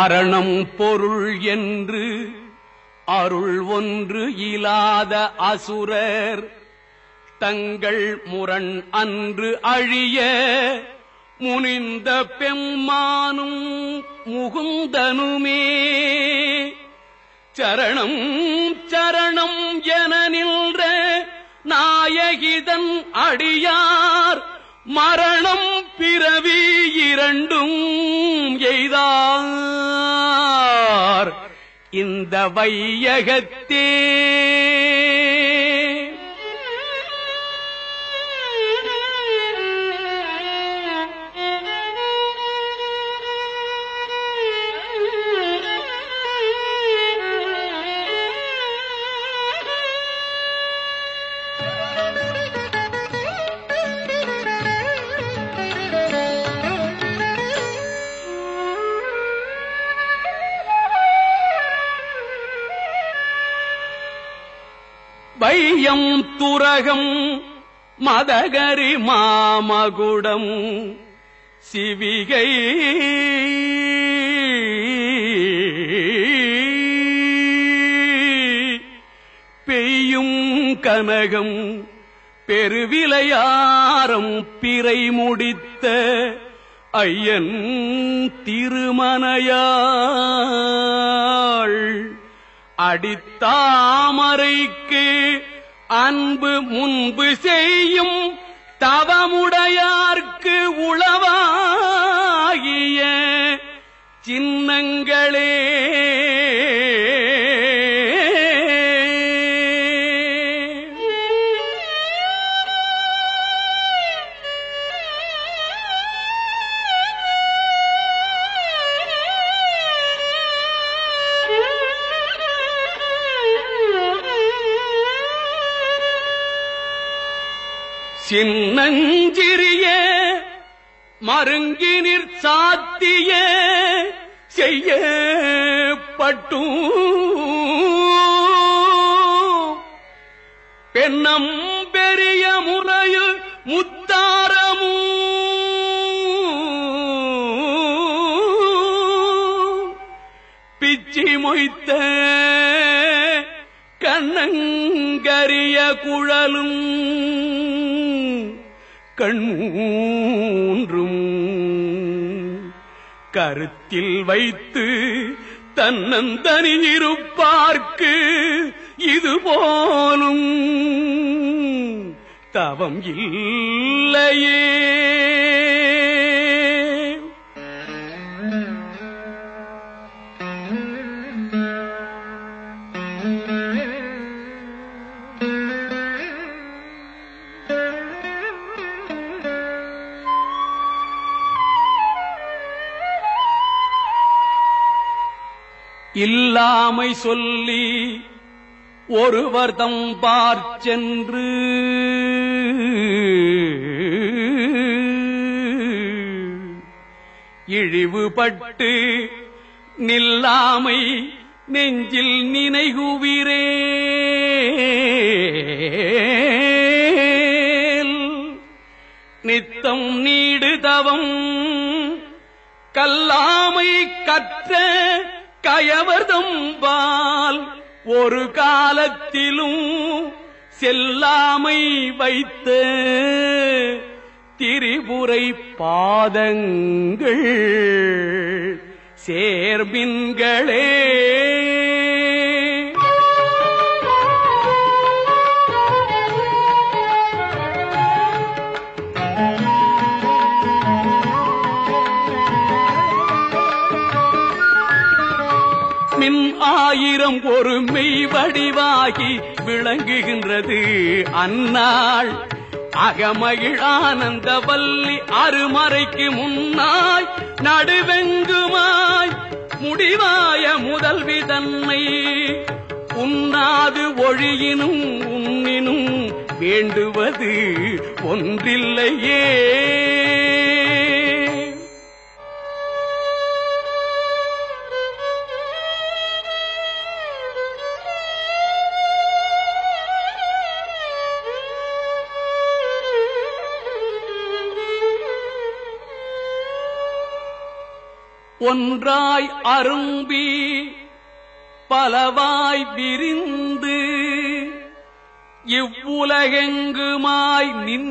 அரணம் பொருள் என்று அருள் ஒன்று இலாத அசுரர் தங்கள் முரண் அன்று அழிய முனிந்த பெம்மானும் முகுந்தனுமே சரணம் சரணம் என நின்ற நாயகிதன் அடியார் மரணம் பிறவி இரண்டும் எய்தார் இந்த வையகத்தே வையம் துரகம் மதகரி மாமகுடம் சிவிகை பெய்யும் கனகம் பெருவிலையாரம் பிறை முடித்த ஐயன் திருமனையாள் அடித்தாமரைக்கு அன்பு முன்பு செய்யும் தவமுடையார்க்கு உளவாகிய சின்னங்களே சின்னஞ்சிறிய மருங்கினிற் சாத்திய செய்ய பட்டும் பெண்ணம் பெரிய முறையு முத்தாரமும் பிச்சி மொய்த்த கண்ணங்கரிய குழலும் கண்மூன்றும் கருத்தில் வைத்து தன்னந்தனி இருப்பார்க்கு இது போலும் தவம் இல்லையே இல்லாமை சொல்லி ஒருவர் தம் பார்ச்சென்று இழிவுபட்டு நில்லாமை நெஞ்சில் நினைகுவிரே நித்தம் நீடு தவம் கல்லாமை கற்ற கயவர்தம்பால் ஒரு காலத்திலும் செல்லாமை வைத்த திரிபுரை பாதங்கள் சேர்மின்களே மின் ஆயிரம் ஒரு மெய் வடிவாகி விளங்குகின்றது அந்நாள் அகமகிழ் ஆனந்த வல்லி அருமறைக்கு முன்னாய் நடுவெங்குமாய் முடிவாய முதல்வி தன்னை உண்ணாது ஒழியினும் உண்ணினும் வேண்டுவது ஒன்றில்லையே ஒன்றாய் அரும்பி பலவாய் விரிந்து இவ்வுலகெங்குமாய்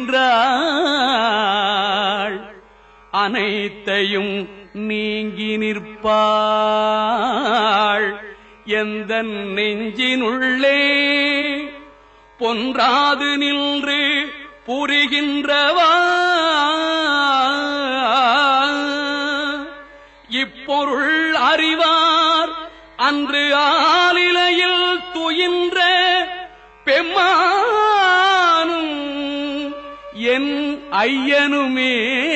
நின்றாள் அனைத்தையும் நீங்கி நிற்பாள் எந்த நெஞ்சினுள்ளே பொன்றாது நின்று புரிகின்றவா இப்பொருள் அறிவார் அன்று ஆலிலையில் துயின்ற பெம்மானும் என் ஐயனுமே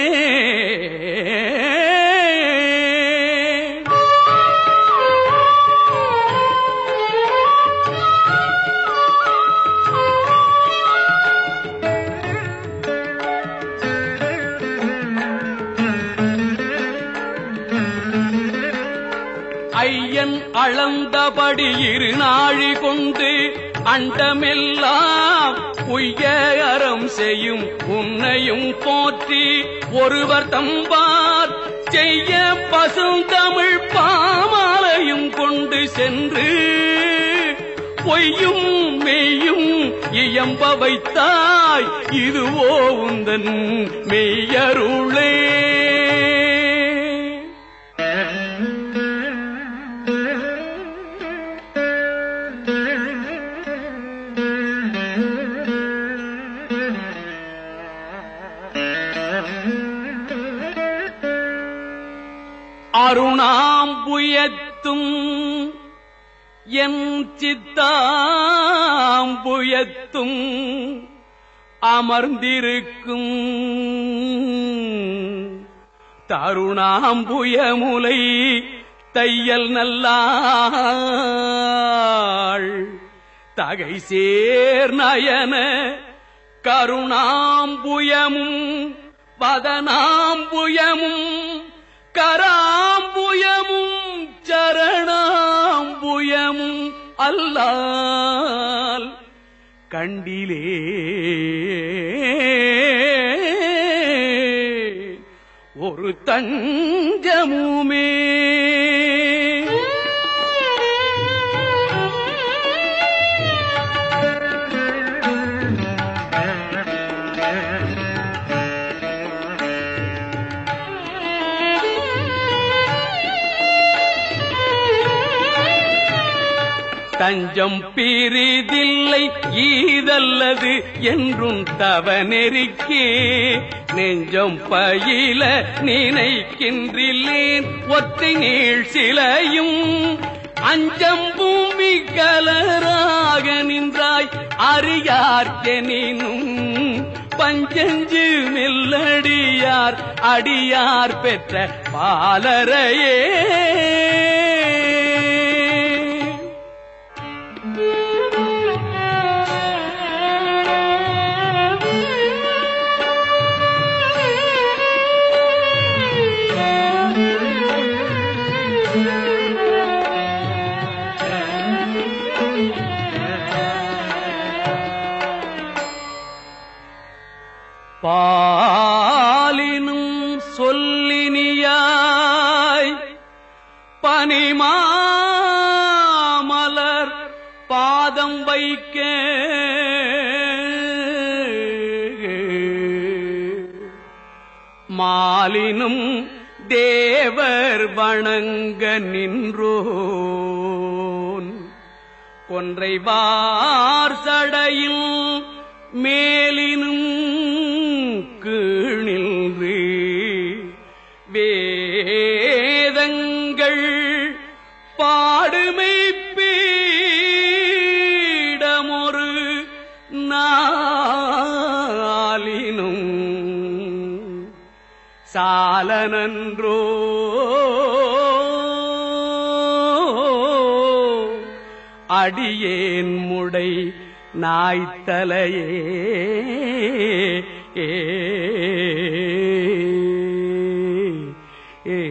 ஐயன் அளந்தபடி இரு நாழி கொண்டு அண்டமெல்லாம் உய்ய அறம் செய்யும் உன்னையும் போற்றி ஒருவர் தம்பார் செய்ய பசுந்தமிழ் பாமாலையும் கொண்டு சென்று பொய்யும் மெய்யும் இயம்ப வைத்தாய் இதுவோ உந்தன் மெய்யருளே அருணாம்புயத்தும் என் சித்தாம்புயத்தும் அமர்ந்திருக்கும் தருணாம்புயமுலை தையல் நல்லாள் தகை சேர் நயன கருணாம்புயமும் பதனாம்புயமும் கராம்புயமும் சரணாம்புயமும் அல்லால் கண்டிலே ஒரு தஞ்சமுமே தஞ்சம் பிரிதில்லை ஈதல்லது என்றும் தவ நெறிக்கே நெஞ்சம் பயில நினைக்கின்றில்லேன் ஒற்றை நீள் சிலையும் அஞ்சம் பூமி கலராக நின்றாய் அறியார்க்கெனினும் பஞ்சஞ்சு மெல்லடியார் அடியார் பெற்ற பாலரையே பாலினும் சொல்லினியாய் பனிமாமலர் பாதம் வைக்க மாலினும் தேவர் வணங்க நின்றோன் கொன்றைவார் சடையில் மேலினும் கீழின்று வேதங்கள் பாடுமை பீடமொரு நாளினும் சாலனன்றோ அடியேன் முடை நாய்த்தலையே ஏ ஏ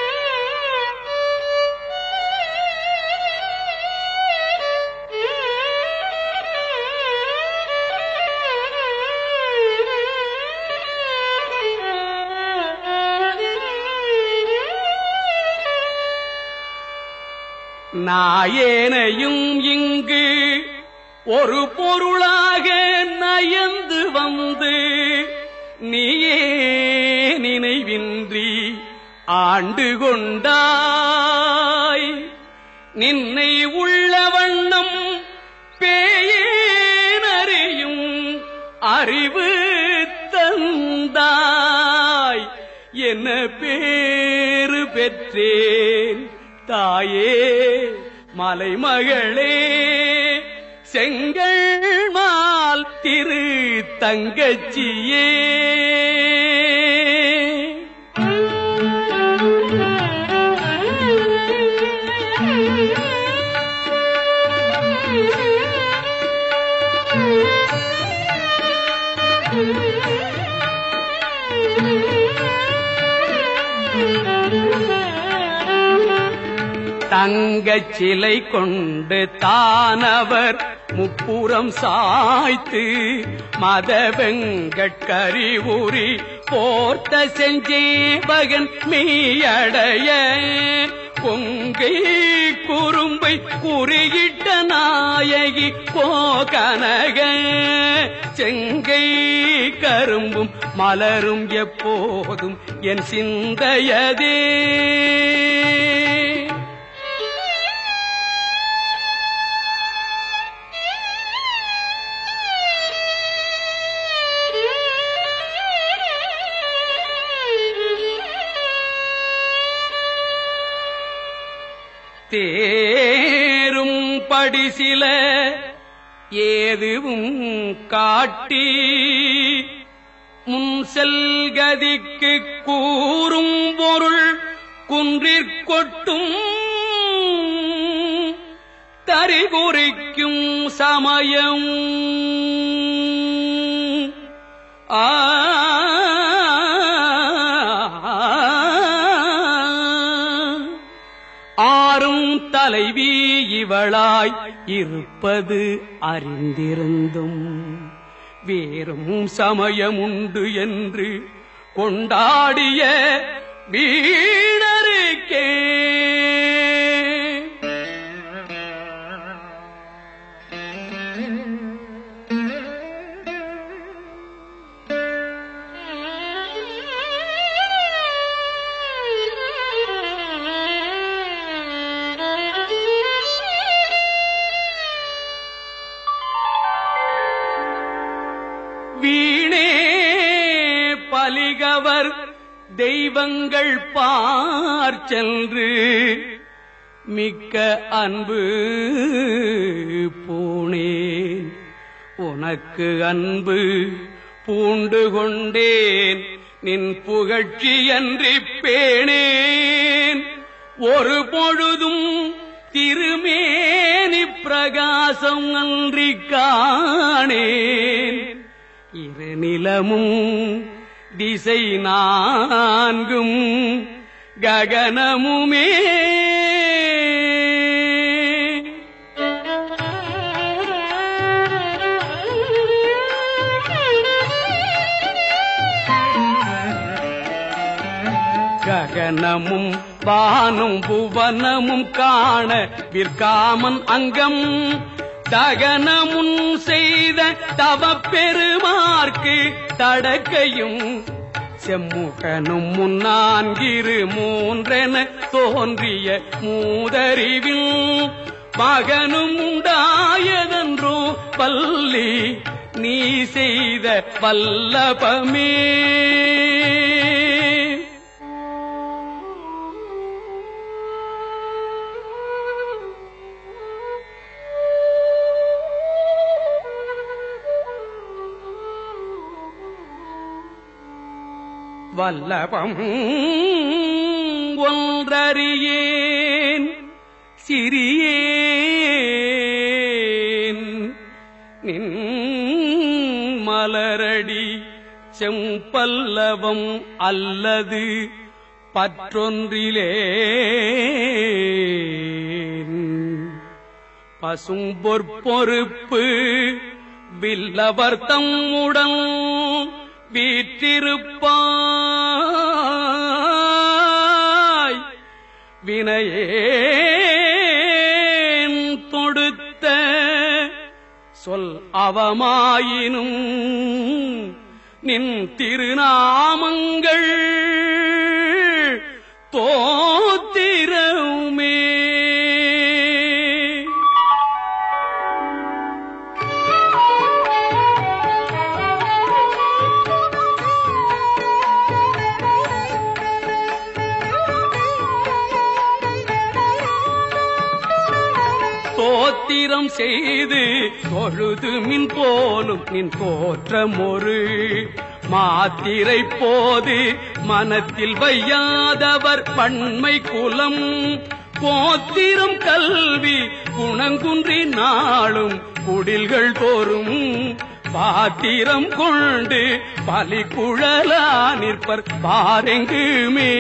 Thank you. நாயேனையும் இங்கு ஒரு பொருளாக நயந்து வந்து நீயே நினைவின்றி ஆண்டு கொண்டாய் நின்னை உள்ள வண்ணம் பேயேனறியும் அறிவு தந்தாய் என்ன பேரு பெற்றேன் தாயே மலைமகளே செங்கல் மால் திரு தங்கச்சியே தங்கச் சிலை கொண்டு தானவர் முப்புறம் சாய்த்து மத வெங்கட்கரி உரி போர்த்த செஞ்சேவகன் மெய்யடைய கொங்கை குறும்பை குறியிட்ட நாயகி போகனக செங்கை கரும்பும் மலரும் எப்போதும் என் சிந்தையதே தேரும் படிசில ஏதுவும் காட்டி முன் செல்கதிக்கு கூறும் பொருள் குன்றிற்கொட்டும் தரிகுறிக்கும் சமயம் ஆ ஆறும் தலைவி இவளாய் இருப்பது அறிந்திருந்தும் வேறும் சமயமுண்டு என்று கொண்டாடிய வீணருக்கே வீணே பலிகவர் தெய்வங்கள் பார் சென்று மிக்க அன்பு பூணேன் உனக்கு அன்பு பூண்டு கொண்டேன் நின் புகழ்ச்சி அன்றி பேணேன் ஒரு பொழுதும் திருமேனி பிரகாசம் அன்றி காணேன் இரு நிலமும் திசை நான்கும் ககனமுமே ககனமும் வானும் புவனமும் காண விற்காமன் அங்கம் தகனமுன் செய்த தவப் பெருமார்க்கு தடக்கையும் செம்முகனும் முன்னான்கிரு மூன்றென தோன்றிய மூதறிவில் மகனும் உண்டாயதன்றோ பல்லி நீ செய்த வல்லபமே வல்லபம் ஒன்றறியேன் சிறியேன் நின் மலரடி செம்பல்லவம் அல்லது பற்றொன்றிலே பசும் பொற்பொறுப்பு வில்லவர் தம்முடன் வீற்றிருப்பாய் வினையே பாவமாயினும் நின் திருநாமங்கள் தோத்திரமே தோத்திரம் செய்து தொழுது மின் போலும் நின் தோற்றம் ஒரு மாத்திரை போது மனத்தில் வையாதவர் பன்மை குலம் கோத்திரம் கல்வி குணங்குன்றி நாளும் குடில்கள் தோறும் பாத்திரம் கொண்டு பலி குழலா நிற்பர் பாரெங்குமே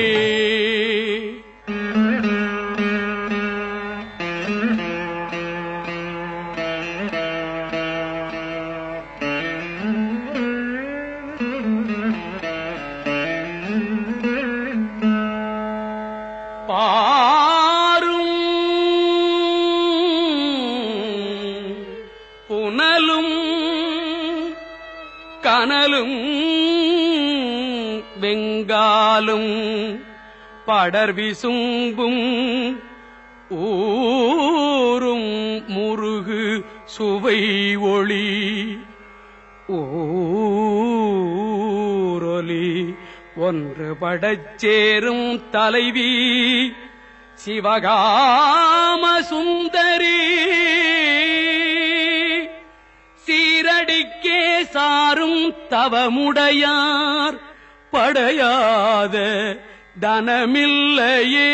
பாரும் புனலும் கனலும் வெங்காலும் படர் விசும்பும் ஊரும் முருகு சுவை ஒளி ஊரொலி ஒன்று படச்சேரும் தலைவி சிவகாம சுந்தரி சீரடிக்கே சாரும் தவமுடையார் படையாத தனமில்லையே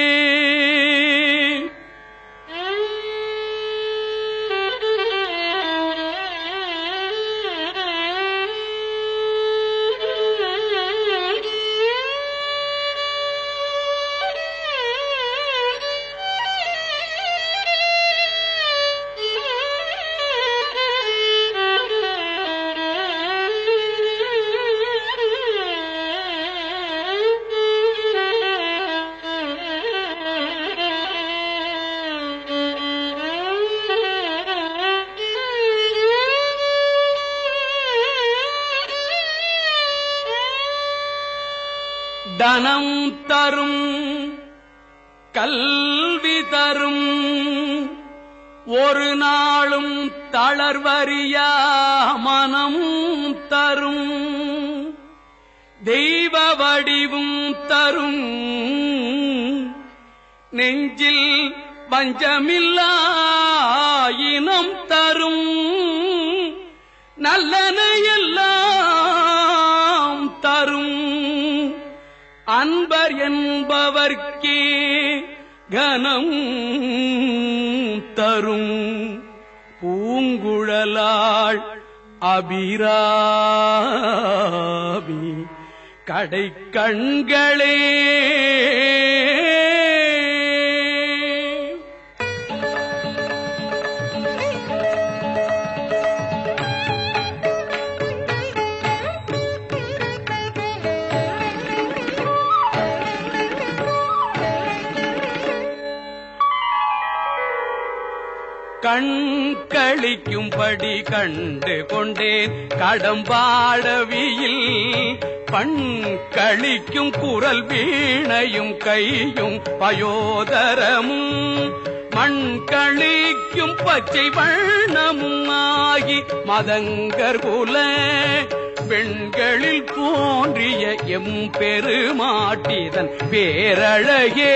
தனம் தரும் கல்வி தரும் ஒரு நாளும் தளர்வறியா மனம் தரும் தெய்வ வடிவும் தரும் நெஞ்சில் பஞ்சமில்லா இனம் தரும் நல்லன எல்லாம் தரும் அன்பர் என்பவர்க்கே கனம் தரும் பூங்குழலாள் அபிராமி கடை கண்களே கண் கழிக்கும்படி கண்டு கொண்டேன் கடம்பாடவியில் பண் கழிக்கும் குரல் வீணையும் கையும் பயோதரமும் மண் கழிக்கும் பச்சை வண்ணமும் ஆகி மதங்கர் குல பெண்களில் தோன்றிய எம் பெருமாட்டிதன் பேரழகே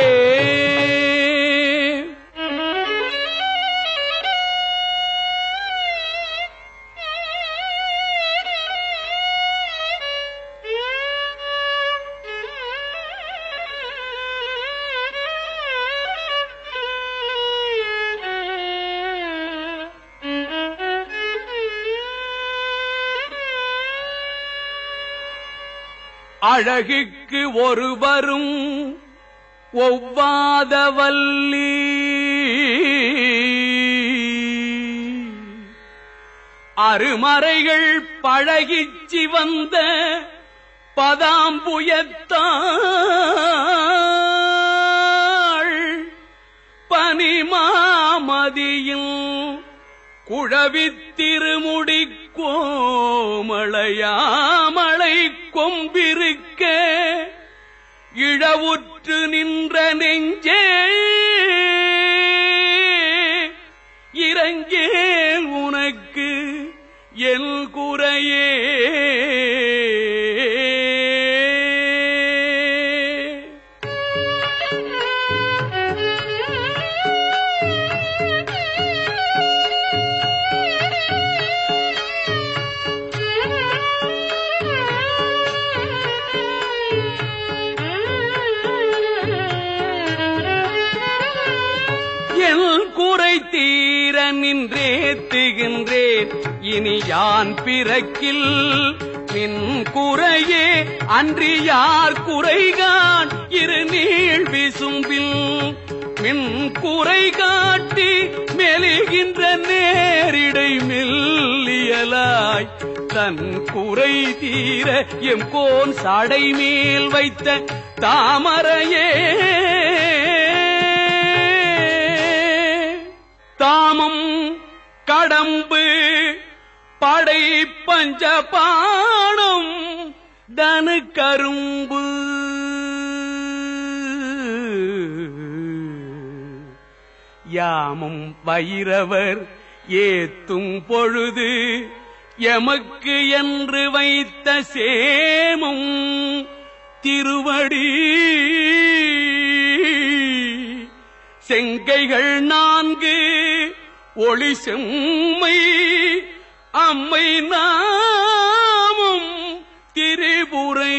அழகுக்கு ஒருவரும் ஒவ்வாதவல்லி அருமறைகள் பழகிச்சி வந்த பதாம்புயத்தாள் பனிமாமதியில் குழவித் திருமுடி கோமளையாமலை கொம்பிருக்க இழவுற்று நின்ற நெஞ்சே இறங்கேல் உனக்கு எல் குறையே என் குறை தீர நின்றேத்துகின்றேன் இனி யான் பிறக்கில் நின் குறையே அன்றி யார் குறைகான் இரு நீள் விசும்பில் மின் குறை காட்டி மெலிகின்ற நேரிடை மெல்லியலாய் தன் குறை தீர எம் கோன் சடை மேல் வைத்த தாமரையே தாமம் கடம்பு படை பஞ்சபாணம் தனு கரும்பு யாமும் வைரவர் ஏத்தும் பொழுது எமக்கு என்று வைத்த சேமும் திருவடி செங்கைகள் நான்கு ஒளி செம்மை அம்மை நாமும் திரிபுரை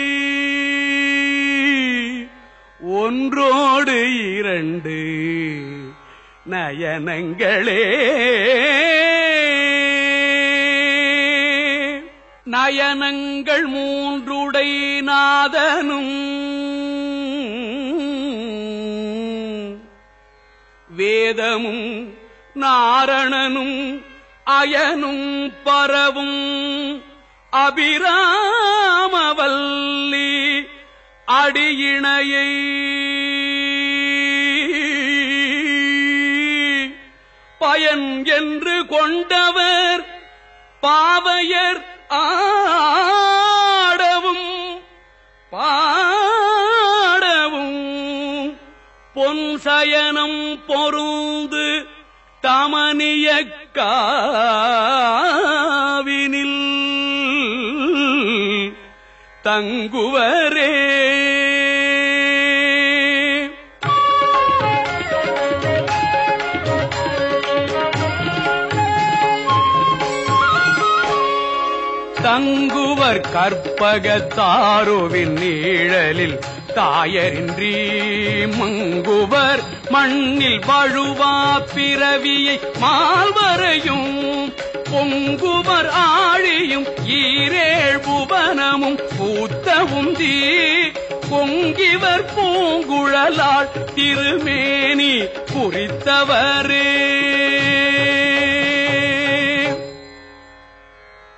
ஒன்றோடு இரண்டு நயனங்களே நயனங்கள் மூன்றுடை நாதனும் வேதமும் நாரணனும் அயனும் பரவும் அபிராமவல்லி அடியிணையை பயன் என்று கொண்டவர் பாவையர் ஆடவும் பாடவும் பொன் சயனம் பொருந்து தமனிய காவினில் தங்குவரே தங்குவர் கற்பகத்தாருவின் நீழலில் தாயரின்றி மங்குவர் மண்ணில் வழுவா பிறவியை மால்வரையும் பொங்குவர் ஆழியும் ஈரேழ் புவனமும் பூத்தவும் தீ பொங்கிவர் பூங்குழலாள் திருமேனி குறித்தவரே